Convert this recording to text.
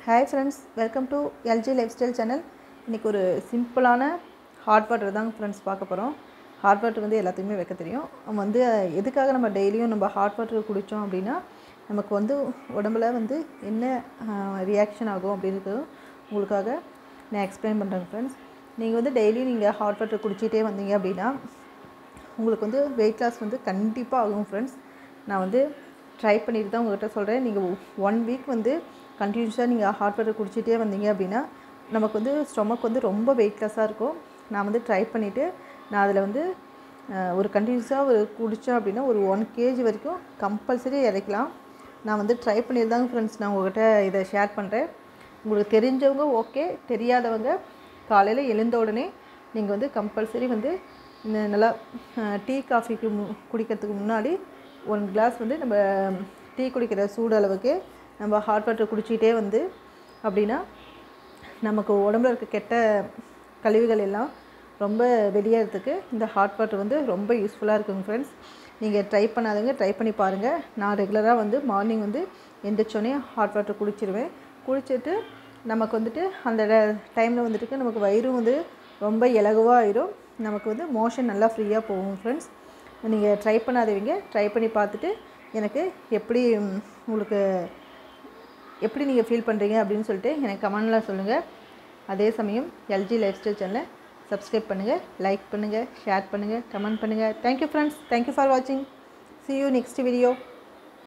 hi friends welcome to LG lifestyle channel இன்றைக்கி ஒரு சிம்பிளான ஹாட் வாட்டர் தாங்க ஃப்ரெண்ட்ஸ் பார்க்க போகிறோம் ஹாட் வாட்டர் வந்து எல்லாத்துக்குமே வைக்க தெரியும் நம்ம வந்து எதுக்காக நம்ம டெய்லியும் நம்ம ஹாட் வாட்டர் குடித்தோம் அப்படின்னா நமக்கு வந்து உடம்புல வந்து என்ன ரியாக்ஷன் ஆகும் அப்படின்றது உங்களுக்காக நான் எக்ஸ்பிளைன் பண்ணுறேங்க ஃப்ரெண்ட்ஸ் நீங்கள் வந்து டெய்லியும் நீங்கள் ஹாட் வாட்டர் குடிச்சிட்டே வந்தீங்க அப்படின்னா உங்களுக்கு வந்து வெயிட் லாஸ் வந்து கண்டிப்பாக ஆகும் ஃப்ரெண்ட்ஸ் நான் வந்து ட்ரை பண்ணிட்டு தான் உங்கள்கிட்ட சொல்கிறேன் நீங்கள் ஒன் வீக் வந்து கண்டினியூஸாக நீங்கள் ஹாட் வாட்டர் குடிச்சிட்டே வந்தீங்க அப்படின்னா நமக்கு வந்து ஸ்டொமக் வந்து ரொம்ப வெயிட் லாஸாக இருக்கும் நான் வந்து ட்ரை பண்ணிவிட்டு நான் அதில் வந்து அஹ், ஒரு கண்டினியூஸாக ஒரு குடித்தோம் அப்படின்னா ஒரு ஒன் கேஜி வரைக்கும் கம்பல்சரி இறக்கலாம் நான் வந்து ட்ரை பண்ணியிருந்தாங்க ஃப்ரெண்ட்ஸ் நான் உங்கள்கிட்ட இதை ஷேர் பண்ணுறேன் உங்களுக்கு தெரிஞ்சவங்க ஓகே தெரியாதவங்க காலையில் எழுந்த உடனே நீங்கள் வந்து கம்பல்சரி வந்து இந்த நல்லா டீ காஃபிக்கு மு குடிக்கிறதுக்கு முன்னாடி ஒன் கிளாஸ் வந்து நம்ம டீ குடிக்கிற சூடு அளவுக்கு நம்ம ஹாட் வாட்டர் குடிச்சிக்கிட்டே வந்து அப்படின்னா நமக்கு உடம்புல இருக்க கெட்ட கழிவுகள் எல்லாம் ரொம்ப வெளியேறதுக்கு இந்த ஹாட் வாட்டர் வந்து ரொம்ப யூஸ்ஃபுல்லாக இருக்குங்க ஃப்ரெண்ட்ஸ் நீங்கள் ட்ரை பண்ணாதவங்க ட்ரை பண்ணி பாருங்கள் நான் ரெகுலராக வந்து மார்னிங் வந்து எந்திரிச்சோடனே ஹாட் வாட்டர் குடிச்சிருவேன் குடிச்சிட்டு நமக்கு வந்துட்டு அந்த டைமில் வந்துட்டு நமக்கு வயிறும் வந்து ரொம்ப இலகுவாக ஆயிரும் நமக்கு வந்து மோஷன் நல்லா ஃப்ரீயாக போகும் ஃப்ரெண்ட்ஸ் நீங்கள் ட்ரை பண்ணாதவங்க ட்ரை பண்ணி பார்த்துட்டு எனக்கு எப்படி ம், உங்களுக்கு எப்படி நீங்கள் ஃபீல் பண்ணுறீங்க அப்படின்னு சொல்லிட்டு எனக்கு கமெண்டில் சொல்லுங்கள் அதே சமயம் எல்ஜி லைஃப் ஸ்டைல் சேனலை சப்ஸ்கிரைப் பண்ணுங்கள் லைக் பண்ணுங்கள் ஷேர் பண்ணுங்கள் கமெண்ட் பண்ணுங்கள் தேங்க்யூ ஃப்ரெண்ட்ஸ் தேங்க்யூ ஃபார் வாட்சிங் see you next video